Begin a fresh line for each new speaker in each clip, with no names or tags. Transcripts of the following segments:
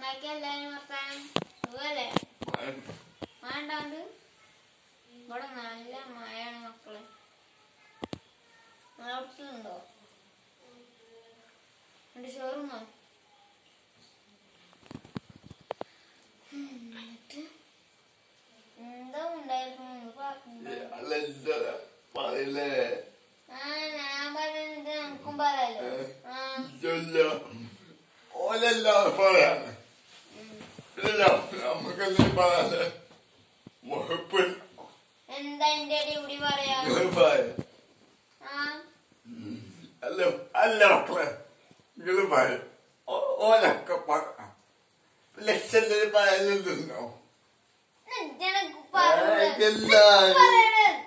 എന്തൊക്കെ എല്ലാരും വർത്താനം സുഖല്ലേ വേണ്ടാണ്ട് ഇവിടെ നല്ല മഴയാണ് മക്കളെ ഉണ്ടോ എന്റെ ചോറുന്നോ എന്നിട്ട് എന്താ ഉണ്ടായിരുന്നു എന്ന് പറഞ്ഞു
അല്ല എന്താ പറയില്ലേ
ആ ഞാൻ പറയുന്നത് നമുക്കും പറയാലോ ആ
ഇല്ല ഓലല്ല പറയാൻ ഇല്ല നമുക്കെല്ലാം പറയാതെ മുഹപ്പ്
എന്താ എന്റെ അടി കൂടി പറയാ
പറയാം
ആ
അല്ല അല്ല മക്കളെ നിങ്ങൾ പറയും ഓലൊക്കെ പറയാം ലക്ഷത്തിൽ പറയുന്നുണ്ടോ
നിനക്ക് പറഞ്ഞത്
എല്ലാം
പറയണത്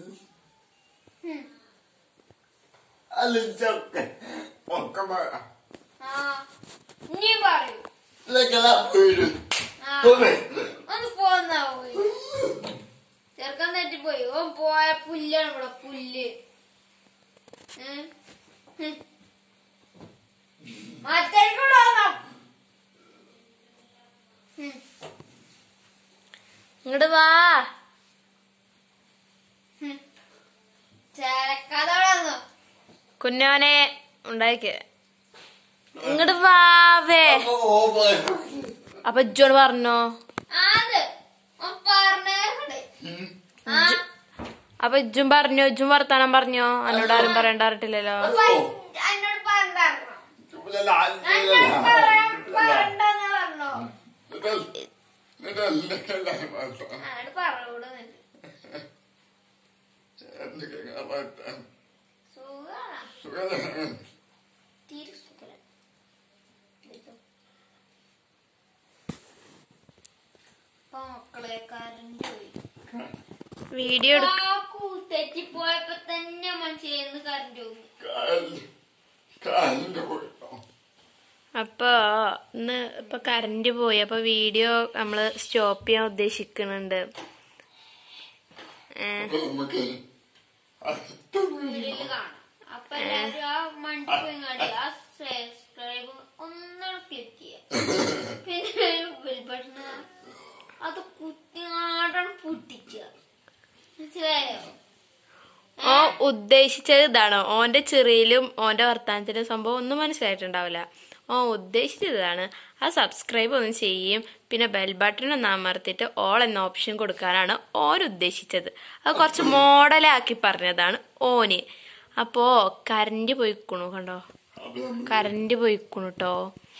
അല്ലൊക്കെ ഒക്കെ പറയാം
ആ നീ പറയൂ
ഇതൊക്കെ വീട്
ആ ഒന്ന് പോന്നാ പോയി ചെറുക്കൻ തെറ്റിപ്പോയി ഓൻ പോയ പുല്ലാണ് ഇവിടെ പുല്ല് ഉം. ഉം. മറ്റേക്കൂടെ വന്നോ. ഉം.
ഇങ്ങോട്ട് വാ
ഉം. ചേലക്കാതോടെ വന്നോ.
കുഞ്ഞോനെ ഉണ്ടായിക്ക് ഇങ്ങോട്ട് വാവേ
ഓ പറയാം
അപ്പൊ ഇജ്ജോട് പറഞ്ഞോ
ആത് ഓൻ പറഞ്ഞേക്കണ്ട്. ആ
അപ്പൊ ഇജ്ജും പറഞ്ഞോ ഇജ്ജും വർത്താനം പറഞ്ഞോ എന്നോട് ആരും പറയണ്ടാറിട്ടില്ലല്ലോ
അപ്പൊ എന്നോട് പറഞ്ഞോ
ഇവിടെ
എന്നോട് പറയാൻ പറഞ്ഞെന്ന് പറഞ്ഞോ അങ്ങോട്ട് പറയൂടെ സുഖാണ് തീരെ സുഖം അപ്പൊ മക്കളെ കരണ്ട് പോയി
വീഡിയോ എടുക്ക
കാക്കു തെറ്റിപ്പോയപ്പോ തന്നെ മനസ്സിലായിരുന്നു കരണ്ട് പോയി
അപ്പൊ ഇന്ന് ഇപ്പൊ കറന്റ് പോയി അപ്പൊ വീഡിയോ നമ്മള് സ്റ്റോപ്പ് ചെയ്യാൻ ഉദ്ദേശിക്കുന്നുണ്ട് ഏ,
വീഡിയോയില് കാണാം അപ്പൊ എല്ലാരും ആ മണ്ടി പോയി കണ്ടി ആ സബ്സ്ക്രൈബ് ഒന്നാണ് ക്ലിക്ക് ചെയ്യാം പിന്നെ ബെൽ ബട്ടൺ അത് കുത്തിയാടാണ് പൊട്ടിക്കുക മനസ്സിലായോ
ഓ ഉദ്ദേശിച്ചത് ഇതാണോ ഓന്റെ ചെറിയിലും ഓന്റെ വർത്താനത്തിലും സംഭവം ഒന്നും മനസ്സിലായിട്ടുണ്ടാവില്ല ഓ ഉദ്ദേശിച്ചത് ഇതാണ് ആ സബ്സ്ക്രൈബ് ഒന്ന് ചെയ്യും പിന്നെ ബെൽ ബട്ടൺ ഒന്ന് അമർത്തിയിട്ട് ഓൾ എന്ന ഓപ്ഷൻ കൊടുക്കാനാണ് ഓൻ ഉദ്ദേശിച്ചത് അത് കുറച്ച് മോഡലാക്കി പറഞ്ഞതാണ് ഓന് അപ്പോ കറന്റ് പോയിക്കണു കണ്ടോ കറന്റ് പോയിക്കണു കേട്ടോ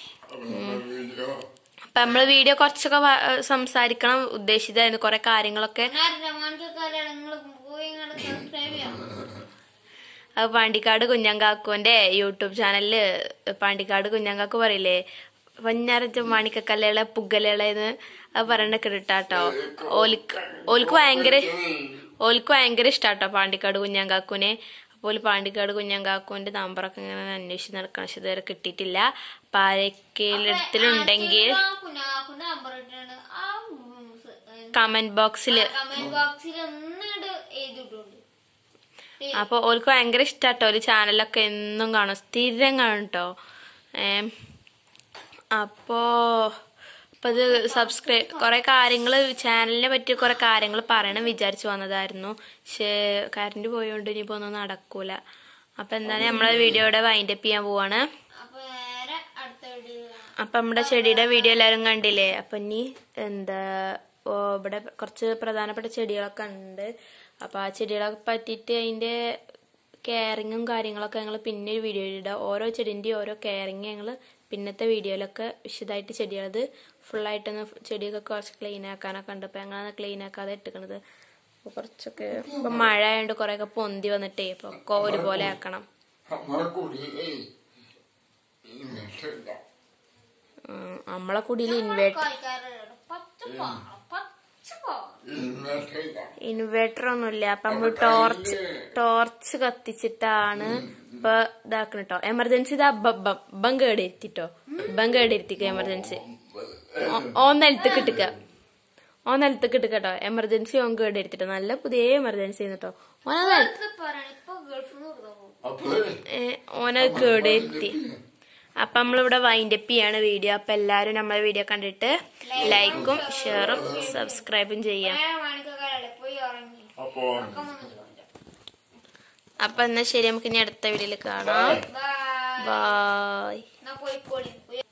അപ്പൊ നമ്മള് വീഡിയോ കുറച്ചൊക്കെ വ- സംസാരിക്കണം ഉദ്ദേശിച്ചതായിരുന്നു കുറെ കാര്യങ്ങളൊക്കെ
നിങ്ങൾ പോയി ഇങ്ങോട്ട് സബ്സ്ക്രൈബ് ചെയ്യാം
അത് പാണ്ടിക്കാട് കുഞ്ഞങ്കാക്കുവിന്റെ യൂട്യൂബ് ചാനലില് പാണ്ടിക്കാട് കുഞ്ഞങ്കാക്കു പറയില്ലേ പഞ്ഞാറച്ച മാണിക്കക്കല്ലളെ പുകലളെന്ന് അത് പറയണ കേട്ടാട്ടോ ഓലിക്ക് ഓലിക്ക് ഭയങ്കര ഓലിക്ക് ഭയങ്കര ഇഷ്ടാട്ടോ പാണ്ടിക്കാട് കുഞ്ഞങ്കാക്കുവിനെ അപ്പോൾ പാണ്ടിക്കാട് കുഞ്ഞങ്കാക്കുവിന്റെ നമ്പറൊക്കെ ഇങ്ങനെ അന്വേഷിച്ച് നടക്കണം പക്ഷെ ഇതുവരെ കിട്ടിയിട്ടില്ല അപ്പൊ ആരൊക്കെയിലെടുത്തിലുണ്ടെങ്കിൽ
കുഞ്ഞാക്കുന്റെ നമ്പർ ഇട്ടിട്ടുണ്ട് ആ
കമന്റ് ബോക്സില്
കമന്റ് ബോക്സിൽ ഒന്നിട്ട് എഴുതിയിട്ടുണ്ട്
അപ്പൊ ഓൾക്ക് ഭയങ്കര ഇഷ്ടാട്ടോ ഒരു ചാനലൊക്കെ എന്നും കാണും സ്ഥിരം കാണും കേട്ടോ ഏം, അപ്പോ അപ്പൊ ഇത് സബ്സ്ക്രൈബ് കുറെ കാര്യങ്ങള് ചാനലിനെ പറ്റി കുറെ കാര്യങ്ങൾ പറയണം വിചാരിച്ചു വന്നതായിരുന്നു പക്ഷേ കറണ്ട് പോയോണ്ട് ഇനിയിപ്പോ ഒന്നും നടക്കൂല അപ്പൊ എന്താണ് നമ്മളെ വീഡിയോയുടെ വൈൻഡപ്പ് ചെയ്യാൻ പോവാണ്
അപ്പൊ നേരെ അടുത്ത വീഡിയോ
അപ്പൊ നമ്മുടെ ചെടിയുടെ വീഡിയോ എല്ലാരും കണ്ടില്ലേ അപ്പൊ ഇനി എന്താ ഓ, ഇവിടെ കുറച്ച് പ്രധാനപ്പെട്ട ചെടികളൊക്കെ ഉണ്ട് അപ്പൊ ആ ചെടികളെ പറ്റിയിട്ട് അതിന്റെ കെയറിങ്ങും കാര്യങ്ങളൊക്കെ ഞങ്ങൾ പിന്നെ ഒരു വീഡിയോ ഇടാം ഓരോ ചെടിന്റെയും ഓരോ കെയറിങ് ഞങ്ങൾ പിന്നത്തെ വീഡിയോയിലൊക്കെ വിശദമായിട്ട് ചെടികളത് ഫുള്ളായിട്ടൊന്ന് ചെടിയൊക്കെ കുറച്ച് ക്ലീൻ ആക്കാനൊക്കെ ഉണ്ട് അപ്പൊ ഞങ്ങളത് ക്ലീൻ ആക്കാതെ ഇട്ടിക്കണത് അപ്പൊ കുറച്ചൊക്കെ ഇപ്പൊ മഴ ആയതുകൊണ്ട് കുറെയൊക്കെ പൊന്തി വന്നിട്ടേ അപ്പൊ ഒക്കെ ഒരുപോലെ ആക്കണം ഉം, നമ്മളെ കുടിയിൽ ഇൻവേർട്ടർ
ആൾക്കാരുണ്ട് പച്ച പാ- പച്ച പാ.
ഇൻവേർട്ടർ ഒന്നുമില്ല അപ്പൊ നമ്മള് ടോർച്ച് ടോർച്ച് കത്തിച്ചിട്ടാണ് ഇപ്പൊ ഇതാക്കണ കേട്ടോ എമർജൻസി ഇതാ ബം കേടിരുത്തിട്ടോ ബം കേടിരുത്തിക്ക എമർജൻസി ഓ നിലത്തേക്ക് ഇട്ടുക ഓ നിലത്തേക്ക് ഇട്ടുക കേട്ടോ എമർജൻസി ഓൻ കേടിരുത്തിട്ടോ നല്ല പുതിയ എമർജൻസി കേട്ടോ ഓനത്
ഇത് പറയണ ഇപ്പൊ ഗൾഫിൽ നിന്ന് കൊടുക്കാൻ പോകും
അപ്പൊ
ഏ, ഓനത് കേടിരുത്തി അപ്പൊ നമ്മളിവിടെ വൈൻഡപ്പ് ചെയ്യാണ് വീഡിയോ അപ്പൊ എല്ലാരും നമ്മളെ വീഡിയോ കണ്ടിട്ട് ലൈക്കും ഷെയറും സബ്സ്ക്രൈബും ചെയ്യാം
ഏഴ് മണിക്കൊക്കെ പോയി ഉറങ്ങി
അപ്പോ
ഉറക്കം വന്നിട്ട്
അപ്പൊ എന്നാ ശരി നമുക്ക് ഇനി അടുത്ത വീഡിയോയിൽ കാണാം
ബൈ
ബായ്
എന്നാ പോയി പോളി പോയി